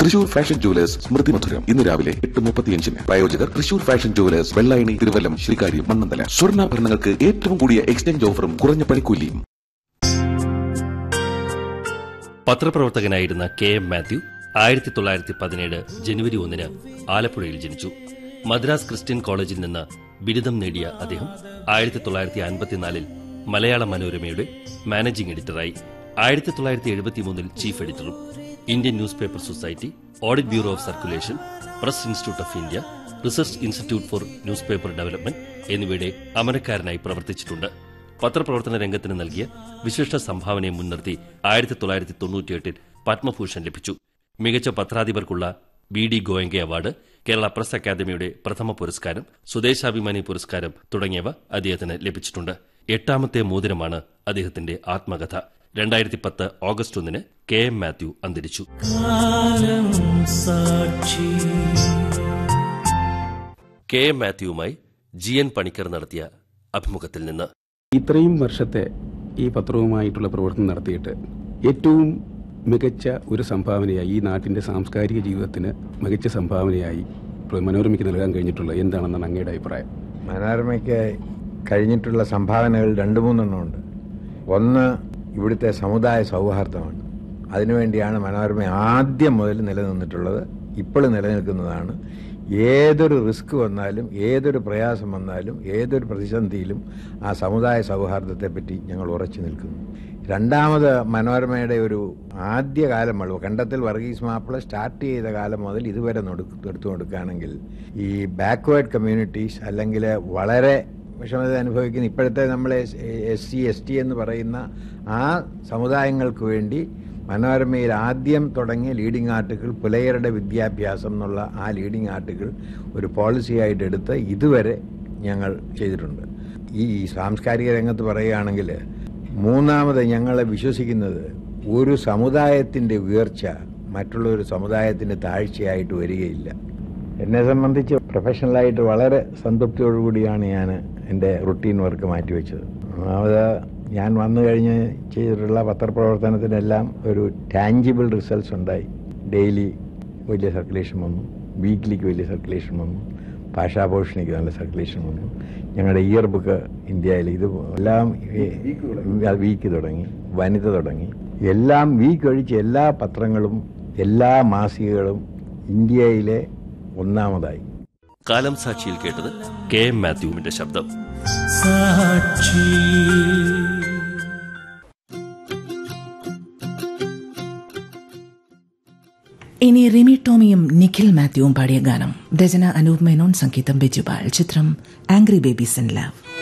Thrissur fashion jewellers സ്മൃതി മധുരം ഇന്ന് രാവിലെ എട്ട് മുപ്പത്തിയഞ്ചിന് പ്രായോജകർ തൃശൂർ ഫാഷൻ ജുവലേഴ്സ് വെള്ളായണി തിരുവല്ലം ശ്രീകാരി മണ്ണന്തല സ്വർണ്ണാഭരണങ്ങൾക്ക് ഏറ്റവും കൂടിയ എക്സ്ചേഞ്ച് ഓഫറും കുറഞ്ഞ പണിക്കൂലിയും പത്രപ്രവർത്തകനായിരുന്ന കെ എം മാത്യു ആയിരത്തി തൊള്ളായിരത്തി പതിനേഴ് ജനുവരി ഒന്നിന് ആലപ്പുഴയിൽ ജനിച്ചു മദ്രാസ് ക്രിസ്ത്യൻ കോളേജിൽ നിന്ന് ബിരുദം നേടിയ അദ്ദേഹം ആയിരത്തി തൊള്ളായിരത്തി അൻപത്തിനാലിൽ മലയാള മനോരമയുടെ മാനേജിംഗ് എഡിറ്ററായി ആയിരത്തി തൊള്ളായിരത്തി എഴുപത്തിമൂന്നിൽ ചീഫ് എഡിറ്ററും Indian newspaper society audit bureau of circulation press institute of India research institute for newspaper development എന്നിവയുടെ അമരക്കാരനായി പ്രവർത്തിച്ചിട്ടുണ്ട് പത്രപ്രവർത്തന രംഗത്തിന് നൽകിയ വിശിഷ്ട സംഭാവനയെ മുൻനിർത്തി ആയിരത്തി തൊള്ളായിരത്തി തൊണ്ണൂറ്റിയെട്ടിൽ പത്മഭൂഷൺ ലഭിച്ചു മികച്ച പത്രാധിപർക്കുള്ള B D Goenka award Kerala press അക്കാദമിയുടെ പ്രഥമ പുരസ്കാരം സ്വദേശാഭിമാനി പുരസ്കാരം തുടങ്ങിയവ അദ്ദേഹത്തിന് ലഭിച്ചിട്ടുണ്ട് എട്ടാമത്തെ മോതിരമാണ് അദ്ദേഹത്തിന്റെ ആത്മകഥ രണ്ടായിരത്തി പത്ത് ഓഗസ്റ്റ് ഒന്നിന് കെ എം മാത്യു അന്തരിച്ചു കെ എം മാത്യുവുമായി ജി എൻ പണിക്കർ നടത്തിയ അഭിമുഖത്തിൽ നിന്ന് ഇത്രയും വർഷത്തെ ഈ പത്രവുമായിട്ടുള്ള പ്രവർത്തനം നടത്തിയിട്ട് ഏറ്റവും മികച്ച ഒരു സംഭാവനയായി ഈ നാട്ടിന്റെ സാംസ്കാരിക ജീവിതത്തിന് മികച്ച സംഭാവനയായി മനോരമയ്ക്ക് നൽകാൻ കഴിഞ്ഞിട്ടുള്ള എന്താണെന്നാണ് അങ്ങയുടെ അഭിപ്രായം മനോരമയ്ക്ക് കഴിഞ്ഞിട്ടുള്ള സംഭാവനകൾ രണ്ട് മൂന്നെണ്ണം ഉണ്ട് ഒന്ന് ഇവിടുത്തെ സമുദായ സൗഹാർദ്ദമാണ് അതിനുവേണ്ടിയാണ് മനോരമ ആദ്യം മുതൽ നിലനിന്നിട്ടുള്ളത് ഇപ്പോൾ നിലനിൽക്കുന്നതാണ് ഏതൊരു റിസ്ക് വന്നാലും ഏതൊരു പ്രയാസം വന്നാലും ഏതൊരു പ്രതിസന്ധിയിലും ആ സമുദായ സൗഹാർദ്ദത്തെപ്പറ്റി ഞങ്ങൾ ഉറച്ചു നിൽക്കുന്നു രണ്ടാമത് മനോരമയുടെ ഒരു ആദ്യ കാലം മുഴുവൻ കണ്ടത്തിൽ വർഗീസ് മാപ്പിള സ്റ്റാർട്ട് ചെയ്ത കാലം മുതൽ ഇതുവരെ നൊടു- എടുത്തു കൊടുക്കുകയാണെങ്കിൽ ഈ ബാക്ക്വേർഡ് കമ്മ്യൂണിറ്റീസ് അല്ലെങ്കിൽ വളരെ വിഷമത അനുഭവിക്കുന്ന ഇപ്പോഴത്തെ നമ്മൾ എസ് സി എസ് ടി എന്ന് പറയുന്ന ആ സമുദായങ്ങൾക്ക് വേണ്ടി മനോരമയിൽ ആദ്യം തുടങ്ങിയ ലീഡിംഗ് ആർട്ടിക്കിൾ പുലയരുടെ വിദ്യാഭ്യാസം എന്നുള്ള ആ ലീഡിംഗ് ആർട്ടിക്കിൾ ഒരു പോളിസിയായിട്ട് എടുത്ത് ഇതുവരെ ഞങ്ങൾ ചെയ്തിട്ടുണ്ട് ഈ സാംസ്കാരിക രംഗത്ത് പറയുകയാണെങ്കിൽ മൂന്നാമത് ഞങ്ങൾ വിശ്വസിക്കുന്നത് ഒരു സമുദായത്തിൻ്റെ ഉയർച്ച മറ്റുള്ള ഒരു സമുദായത്തിൻ്റെ താഴ്ചയായിട്ട് വരികയില്ല എന്നെ സംബന്ധിച്ച് പ്രൊഫഷണലായിട്ട് വളരെ സംതൃപ്തിയോടുകൂടിയാണ് ഞാൻ എൻ്റെ റുട്ടീൻ വർക്ക് മാറ്റിവെച്ചത് അത് ഞാൻ വന്നു കഴിഞ്ഞ് ചെയ്തിട്ടുള്ള പത്രപ്രവർത്തനത്തിനെല്ലാം ഒരു ടാഞ്ചിബിൾ റിസൾട്ട്സ് ഉണ്ടായി ഡെയിലി വലിയ സർക്കുലേഷൻ വന്നു വീക്ക്ലിക്ക് വലിയ സർക്കുലേഷൻ വന്നു ഭാഷാഭൂഷണിക്ക് നല്ല സർക്കുലേഷൻ വന്നു ഞങ്ങളുടെ ഇയർ ബുക്ക് ഇന്ത്യയിൽ ഇത് എല്ലാം വീക്ക് തുടങ്ങി വനിത തുടങ്ങി എല്ലാം വീക്ക് ഒഴിച്ച് എല്ലാ പത്രങ്ങളും എല്ലാ മാസികകളും ഇന്ത്യയിലെ ഒന്നാമതായി കാലം സാക്ഷിയിൽ കേട്ടത് കെ എം മാത്യുവിന്റെ ശബ്ദം ഇനി റിമി ടോമിയും നിഖിൽ മാത്യുവും പാടിയ ഗാനം രചന അനൂപ് മേനോൻ സംഗീതം ബിജുപാൽ ചിത്രം ആംഗ്രി ബേബീസ് ഇൻ ലവ്